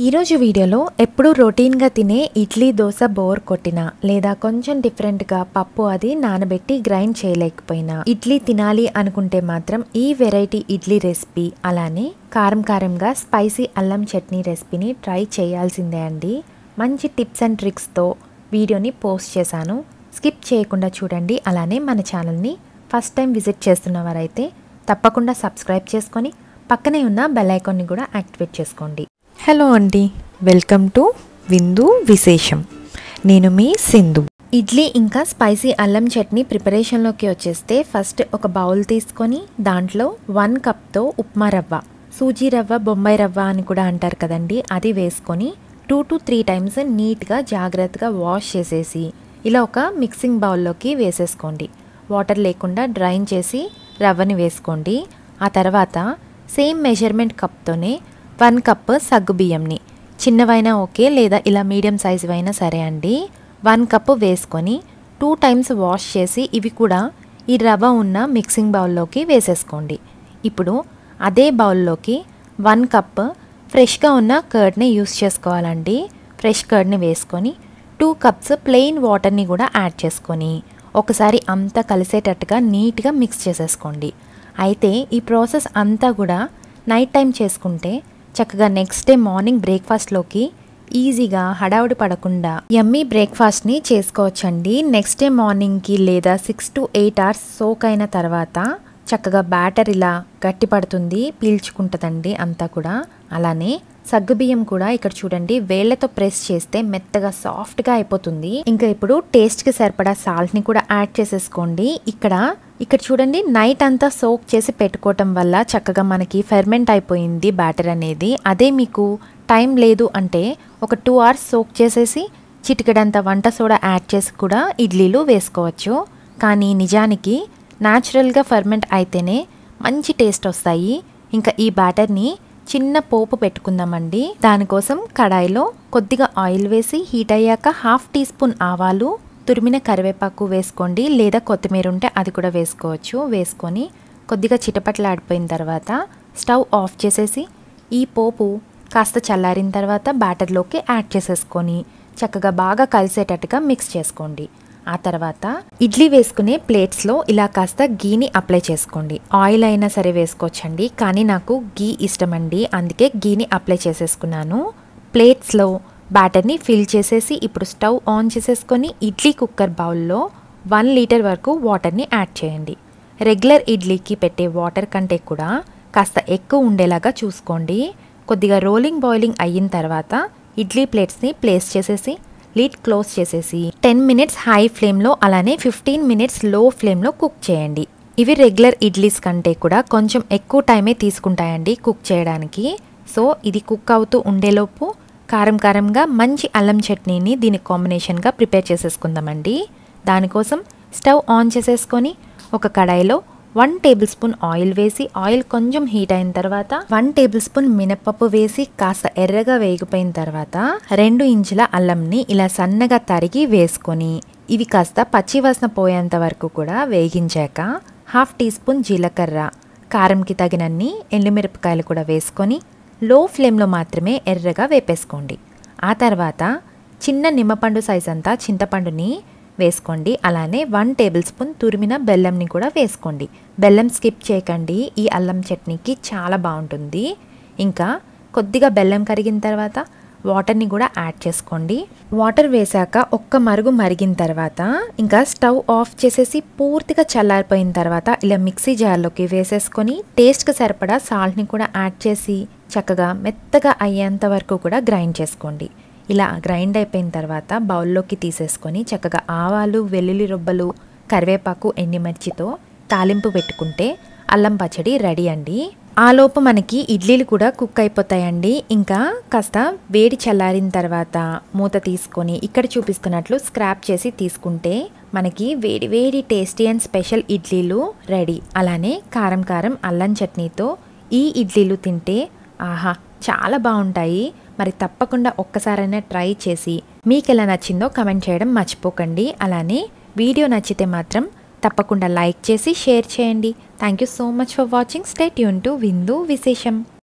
ఈరోజు వీడియోలో ఎప్పుడూ రొటీన్గా తినే ఇడ్లీ దోశ బోర్ కొట్టినా లేదా కొంచెం డిఫరెంట్గా పప్పు అది నానబెట్టి గ్రైండ్ చేయలేకపోయినా ఇడ్లీ తినాలి అనుకుంటే మాత్రం ఈ వెరైటీ ఇడ్లీ రెసిపీ అలానే కారం కారంగా స్పైసీ అల్లం చట్నీ రెసిపీని ట్రై చేయాల్సిందే అండి మంచి టిప్స్ అండ్ ట్రిక్స్తో వీడియోని పోస్ట్ చేశాను స్కిప్ చేయకుండా చూడండి అలానే మన ఛానల్ని ఫస్ట్ టైం విజిట్ చేస్తున్న వారైతే తప్పకుండా సబ్స్క్రైబ్ చేసుకొని పక్కనే ఉన్న బెల్ ఐకాన్ని కూడా యాక్టివేట్ చేసుకోండి హలో అండి వెల్కమ్ టు విందు విశేషం నేను మీ సింధు ఇడ్లీ ఇంకా స్పైసీ అల్లం చట్నీ ప్రిపరేషన్లోకి వచ్చేస్తే ఫస్ట్ ఒక బౌల్ తీసుకొని దాంట్లో వన్ కప్తో ఉప్మా రవ్వ సూజీ రవ్వ బొంబాయి రవ్వ అని కూడా అంటారు కదండి అది వేసుకొని టూ టు త్రీ టైమ్స్ నీట్గా జాగ్రత్తగా వాష్ చేసేసి ఇలా ఒక మిక్సింగ్ బౌల్లోకి వేసేసుకోండి వాటర్ లేకుండా డ్రైన్ చేసి రవ్వని వేసుకోండి ఆ తర్వాత సేమ్ మెజర్మెంట్ కప్తోనే వన్ కప్ సగ్గు బియ్యంని చిన్నవైనా ఓకే లేదా ఇలా మీడియం సైజు అయినా సరే అండి వన్ కప్ వేసుకొని టూ టైమ్స్ వాష్ చేసి ఇవి కూడా ఈ రవ్వ ఉన్న మిక్సింగ్ బౌల్లోకి వేసేసుకోండి ఇప్పుడు అదే బౌల్లోకి వన్ కప్ ఫ్రెష్గా ఉన్న కర్డ్ని యూస్ చేసుకోవాలండి ఫ్రెష్ కర్డ్ని వేసుకొని టూ కప్స్ ప్లెయిన్ వాటర్ని కూడా యాడ్ చేసుకొని ఒకసారి అంతా కలిసేటట్టుగా నీట్గా మిక్స్ చేసేసుకోండి అయితే ఈ ప్రాసెస్ అంతా కూడా నైట్ టైం చేసుకుంటే చక్కగా నెక్స్ట్ డే మార్నింగ్ బ్రేక్ఫాస్ట్లోకి ఈజీగా హడావుడి పడకుండా యమ్మీ బ్రేక్ఫాస్ట్ని చేసుకోవచ్చండి నెక్స్ట్ డే మార్నింగ్కి లేదా six to eight hours soak అయిన తర్వాత చక్కగా బ్యాటర్ ఇలా గట్టి పడుతుంది పీల్చుకుంటుందండి అంతా కూడా అలానే సగ్గుబియ్యం కూడా ఇక్కడ చూడండి వేళ్లతో ప్రెస్ చేస్తే మెత్తగా సాఫ్ట్గా అయిపోతుంది ఇంకా ఇప్పుడు టేస్ట్కి సరిపడా సాల్ట్ని కూడా యాడ్ చేసేసుకోండి ఇక్కడ ఇక్కడ చూడండి నైట్ అంతా సోక్ చేసి పెట్టుకోవటం వల్ల చక్కగా మనకి ఫెర్మెంట్ అయిపోయింది బ్యాటర్ అనేది అదే మీకు టైం లేదు అంటే ఒక టూ అవర్స్ సోక్ చేసేసి చిటికెడంత వంట సోడా యాడ్ చేసి కూడా ఇడ్లీలు వేసుకోవచ్చు కానీ నిజానికి న్యాచురల్గా ఫర్మెంట్ అయితేనే మంచి టేస్ట్ వస్తాయి ఇంకా ఈ బ్యాటర్ని చిన్న పోపు పెట్టుకుందామండి దానికోసం కడాయిలో కొద్దిగా ఆయిల్ వేసి హీట్ అయ్యాక హాఫ్ టీ స్పూన్ ఆవాలు తురిమిన కరివేపాకు వేసుకోండి లేదా కొత్తిమీర ఉంటే అది కూడా వేసుకోవచ్చు వేసుకొని కొద్దిగా చిటపట్లాడిపోయిన తర్వాత స్టవ్ ఆఫ్ చేసేసి ఈ పోపు కాస్త చల్లారిన తర్వాత బ్యాటర్లోకి యాడ్ చేసేసుకొని చక్కగా బాగా కలిసేటట్టుగా మిక్స్ చేసుకోండి ఆ తర్వాత ఇడ్లీ వేసుకునే ప్లేట్స్లో ఇలా కాస్త గీని అప్లై చేసుకోండి ఆయిల్ అయినా సరే వేసుకోవచ్చండి కానీ నాకు గీ ఇష్టమండి అందుకే గీని అప్లై చేసేసుకున్నాను ప్లేట్స్లో బ్యాటర్ని ఫిల్ చేసేసి ఇప్పుడు స్టవ్ ఆన్ చేసేసుకొని ఇడ్లీ కుక్కర్ బౌల్లో వన్ లీటర్ వరకు వాటర్ని యాడ్ చేయండి రెగ్యులర్ ఇడ్లీకి పెట్టే వాటర్ కంటే కూడా కాస్త ఎక్కువ ఉండేలాగా చూసుకోండి కొద్దిగా రోలింగ్ బాయిలింగ్ అయిన తర్వాత ఇడ్లీ ప్లేట్స్ని ప్లేస్ చేసేసి లిడ్ క్లోజ్ చేసేసి టెన్ మినిట్స్ హై ఫ్లేమ్లో అలానే ఫిఫ్టీన్ మినిట్స్ లో ఫ్లేమ్లో కుక్ చేయండి ఇవి రెగ్యులర్ ఇడ్లీస్ కంటే కూడా కొంచెం ఎక్కువ టైమే తీసుకుంటాయండి కుక్ చేయడానికి సో ఇది కుక్ అవుతూ ఉండేలోపు కారం కారంగా మంచి అల్లం చట్నీని దీని కాంబినేషన్గా ప్రిపేర్ చేసేసుకుందామండి దానికోసం స్టవ్ ఆన్ చేసేసుకొని ఒక కడాయిలో వన్ టేబుల్ స్పూన్ ఆయిల్ వేసి ఆయిల్ కొంచెం హీట్ అయిన తర్వాత వన్ టేబుల్ స్పూన్ మినప్పప్పు వేసి కాస్త ఎర్రగా వేగిపోయిన తర్వాత రెండు ఇంచుల అల్లంని ఇలా సన్నగా తరిగి వేసుకొని ఇవి కాస్త పచ్చివాసన పోయేంత వరకు కూడా వేగించాక హాఫ్ టీ స్పూన్ జీలకర్ర కారంకి తగినన్ని ఎండుమిరపకాయలు కూడా వేసుకొని లో ఫ్లేమ్లో మాత్రమే ఎర్రగా వేపేసుకోండి ఆ తర్వాత చిన్న నిమ్మపండు సైజ్ అంతా చింతపండుని వేసుకోండి అలానే వన్ టేబుల్ స్పూన్ తురిమిన బెల్లంని కూడా వేసుకోండి బెల్లం స్కిప్ చేయకండి ఈ అల్లం చట్నీకి చాలా బాగుంటుంది ఇంకా కొద్దిగా బెల్లం కరిగిన తర్వాత వాటర్ని కూడా యాడ్ చేసుకోండి వాటర్ వేసాక ఒక్క మరుగు మరిగిన తర్వాత ఇంకా స్టవ్ ఆఫ్ చేసేసి పూర్తిగా చల్లారిపోయిన తర్వాత ఇలా మిక్సీ జార్లోకి వేసేసుకొని టేస్ట్కి సరిపడా సాల్ట్ని కూడా యాడ్ చేసి చక్కగా మెత్తగా అయ్యేంత వరకు కూడా గ్రైండ్ చేసుకోండి ఇలా గ్రైండ్ అయిపోయిన తర్వాత బౌల్లోకి తీసేసుకొని చక్కగా ఆవాలు వెల్లుల్లి రొబ్బలు కరివేపాకు ఎండిమిర్చితో తాలింపు పెట్టుకుంటే అల్లం పచ్చడి రెడీ అండి ఆలోపు మనకి ఇడ్లీలు కూడా కుక్ అయిపోతాయండి ఇంకా కాస్త వేడి చల్లారిన తర్వాత మూత తీసుకొని ఇక్కడ చూపిస్తున్నట్లు స్క్రాప్ చేసి తీసుకుంటే మనకి వేడి వేడి టేస్టీ అండ్ స్పెషల్ ఇడ్లీలు రెడీ అలానే కారం కారం అల్లం చట్నీతో ఈ ఇడ్లీలు తింటే ఆహా చాలా బాగుంటాయి మరి తప్పకుండా ఒక్కసారైనా ట్రై చేసి మీకు ఎలా నచ్చిందో కమెంట్ చేయడం మర్చిపోకండి అలానే వీడియో నచ్చితే మాత్రం తప్పకుండా లైక్ చేసి షేర్ చేయండి thank you so much for watching stay యూన్ టు విందు విశేషం